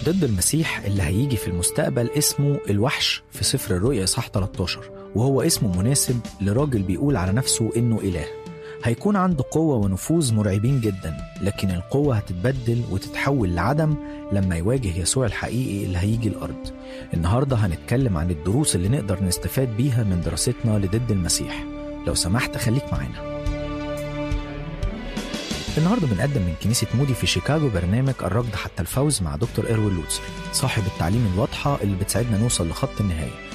ضد المسيح اللي هيجي في المستقبل اسمه الوحش في سفر الرؤيا إصحاح 13 وهو اسمه مناسب لراجل بيقول على نفسه إنه إله هيكون عنده قوة ونفوذ مرعبين جدا لكن القوة هتتبدل وتتحول لعدم لما يواجه يسوع الحقيقي اللي هيجي الأرض النهاردة هنتكلم عن الدروس اللي نقدر نستفاد بيها من دراستنا لضد المسيح لو سمحت خليك معانا النهارده بنقدم من كنيسة مودي في شيكاغو برنامج الركض حتى الفوز مع دكتور إيروين لوتسر صاحب التعليم الواضحة اللي بتساعدنا نوصل لخط النهاية